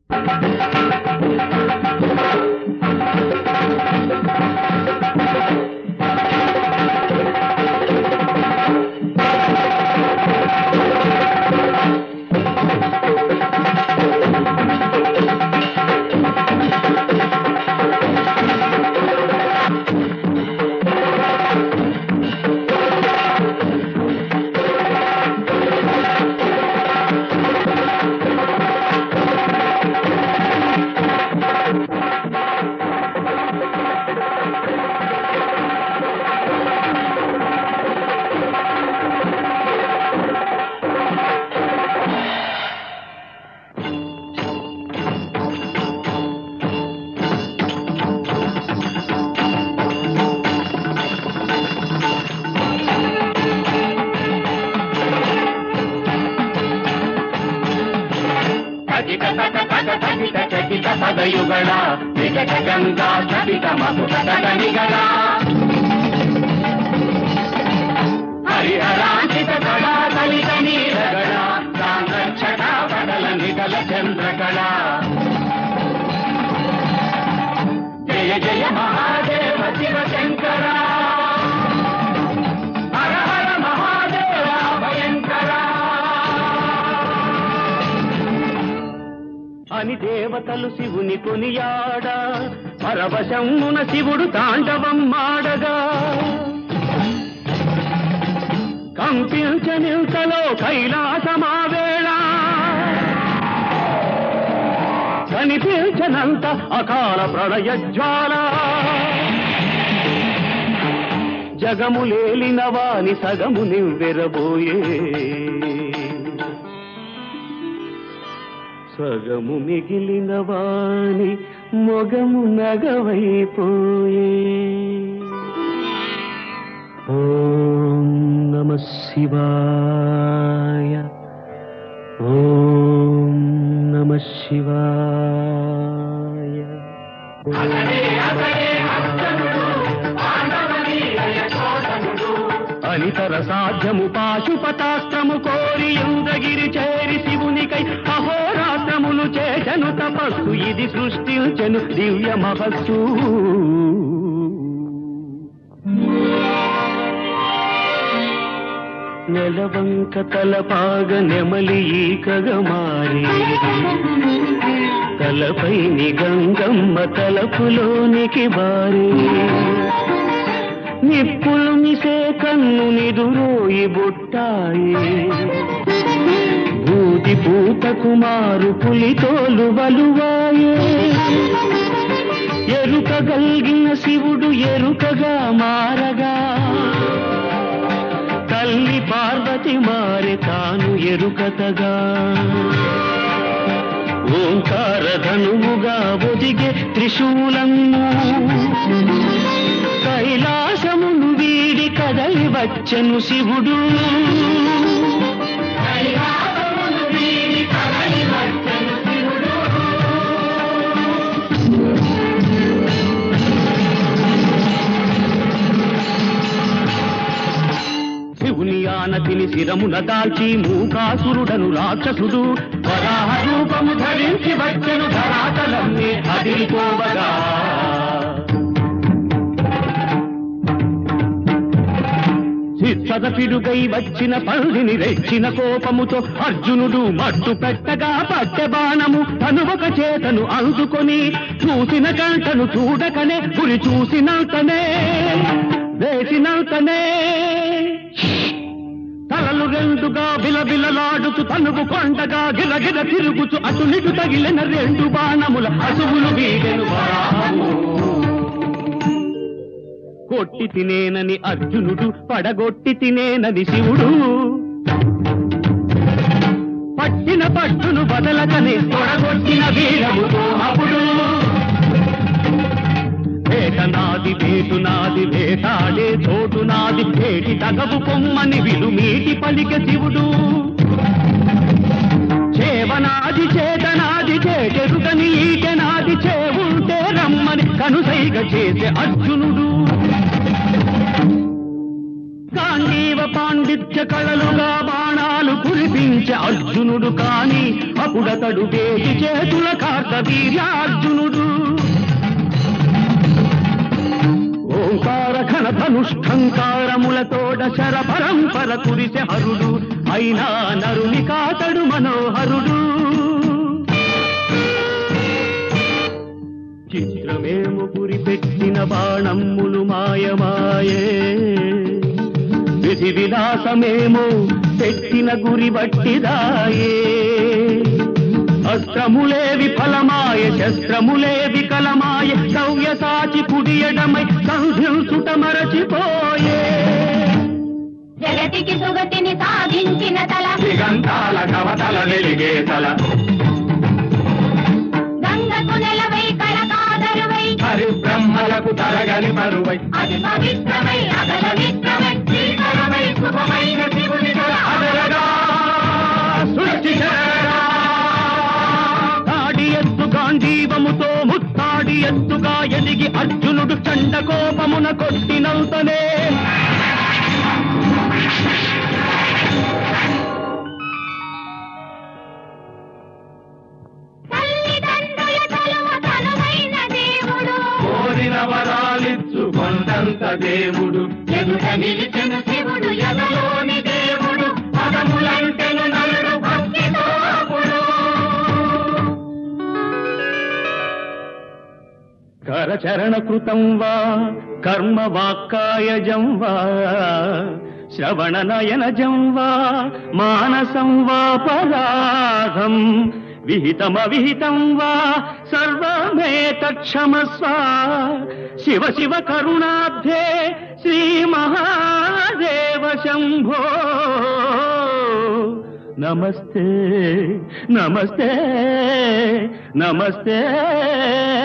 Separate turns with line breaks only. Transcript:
తగిట తట తట తగిట చకిట పదయుగళ విగట గంగా సవిత మధుర నిగళ హరిహరాంచిత గళ కలిత నీరగళ సాంగక్షట బడల నిగల చంద్రకళ జయ జయ మహాదేవ శివ శంకర హర హర మహాదేవ భయంకర అని దేవతలు శివుని కొనియాడ పరవశమున శివుడు తాండవం మాడగా కంపించనింతలో కైలాసమావేళ కనిపించనంత అకాల ప్రళయ జ్వాల జగములేలిన వాని సగము నివ్వెరబోయే సగము మిగిలిన వాని మొగము నగవైపోయే ఓం నమ శివాయ ఓం నమ శివాయ అనితర సాధ్యము పాశుపతాస్త్రము కోరి ఇంద్రగిరి చేరి శివునికై అహోరాత్రములు చేశను తపస్సు ఇది సృష్టించెను దివ్య మహస్సు నెలవంక తలపాగ నెమలి ఈకగా మారి తలపై గంగమ్మ తలపులోనికి బారి నిప్పులు మిసే కన్ను నిదురోయి బుట్టాయి భూతి పూత కుమారు పులితోలు వలువాయే ఎరుక గల్గిన శివుడు ఎరుకగా మారగా తల్లి పార్వతి మారె తాను ఎరుకతగా ఓంకార ధనువుగా ఒదిగే త్రిశూలము కైలాసమును వీడి కదలి వచ్చను శివుడు కైలాసమును వీడి కదలి వచ్చెను శివుడు. శివుని ఆనతిని శిరమున దాల్చి మూకాసురుడను రాక్షసుడు వరాహ రూపము ధరించి వచ్చెను ధరాతలన్నీ అదిరిపోవగా సిద్ధదపిడుగై వచ్చిన పల్లిని రెచ్చిన కోపముతో అర్జునుడు మట్టు పెట్టగా పట్టె బాణము తనువక చేతను అందుకొని చూసిన కంటను చూడకనే గురి చూసినంతనే వేసినంతనే తలలు రెండుగా బిలబిలలాడుతూ తనువు కొండగా గిలగిల తిరుగుతూ అటునిటు తగిలిన రెండు బాణముల అసువులు వీడెను వరాహము కొట్టి తినేనని అర్జునుడు పడగొట్టి తినేనని శివుడు పట్టిన పట్టును బదలకని తొడగొట్టిన వీరముతో అప్పుడు వేట నాది వేటు నాది వేటాడే చోటు నాది వేటి తగవు కొమ్మని విలుమీటి పలిక శివుడు చేవనాది చేతనాది చేటెరుగని ఈటెనాది చేవుంటే రమ్మని కనుసైగ చేసే అర్జునుడు గాంధీవ పాండిత్య కళలుగా బాణాలు కురిపించే అర్జునుడు కాని అప్పుడతడు వేటి చేతుల కార్తవీర్యార్జునుడు ఓంకార ఘన ధనుష్ఠంకారములతోడ శర పరంపర కురిసె హరుడు అయినా నరుని కాతడు మనోహరుడు చిత్రమేము గురి పెట్టిన బాణమ్ములు మాయమాయే విధి విలాసమేమో పెట్టిన గురి బట్టిదాయే అస్త్రములే విఫలమాయ శస్త్రములే వికలమాయ సవ్య సాచి కుడియడమై సంధించుట మరచిపోయే
జగతికి సుగతిని సాధించిన తల
దిగంతాల కవతల వెలిగే తల
గంగకు నెలవై కళకాదరువై
హరి బ్రహ్మలకు తరగని మరువై
అది పవిత్రమై అగల విత్రమై శ్రీకరమై శుభమైన శివుని తల
అదరగా సృష్టి చేరా. తాడి ఎత్తు గాంధీవముతో ముత్తాడి ఎత్తుగా ఎదిగి అర్జునుడు చండ కోపమున కొట్టినంతనే
తల్లిదండ్రుల తలువ తనువైన దేవుడు
కోరిన వరాలిచ్చు కొండంత దేవుడు
ఎదుట నిలిచిన శివుడు ఎదలోని దేవుడు
పదములంటెను నలుడు
భక్తితో అప్పుడు
కరచరణ కృతం వా కర్మ వాక్కాయజం వా శ్రవణ నయనజం వా మానసం వా పరాధం విహితమ విహితం వా సర్వమేతక్షమస్వ శివ శివ కరుణాబ్ధే శ్రీ మహాదేవ శంభో నమస్తే నమస్తే నమస్తే